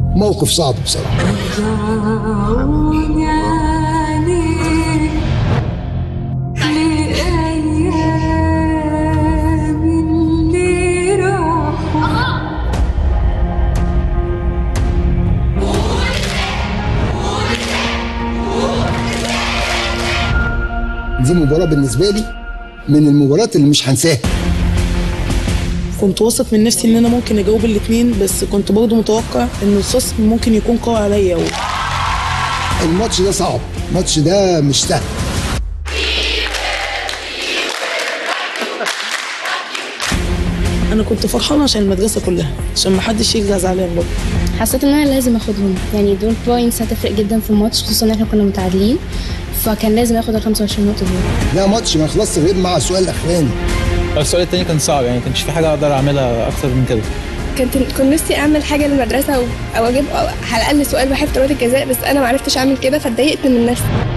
موقف صعب بصراحه دي مباراه بالنسبه لي من المباريات اللي مش هنساها كنت واثق من نفسي ان انا ممكن اجاوب الاثنين بس كنت برضه متوقع ان الصوص ممكن يكون قوي عليا و... الماتش ده صعب الماتش ده مش سهل انا كنت فرحانه عشان المدرسه كلها عشان ما حدش يرجع زعلان برضه حسيت ان انا لازم اخدهم يعني دول بوينتس هتفرق جدا في الماتش خصوصا ان احنا كنا متعادلين فكان لازم اخد ال 25 نقطه دول ده ماتش ما خلصش غير مع السؤال الاخراني السؤال التاني كان صعب يعني ما كانش في حاجه اقدر اعملها اكتر من كده كنت كنت نفسي اعمل حاجه للمدرسه او او اجيب أو على الاقل سؤال بحب ضربات الجزاء بس انا ما عرفتش اعمل كده فاتضايقت من نفسي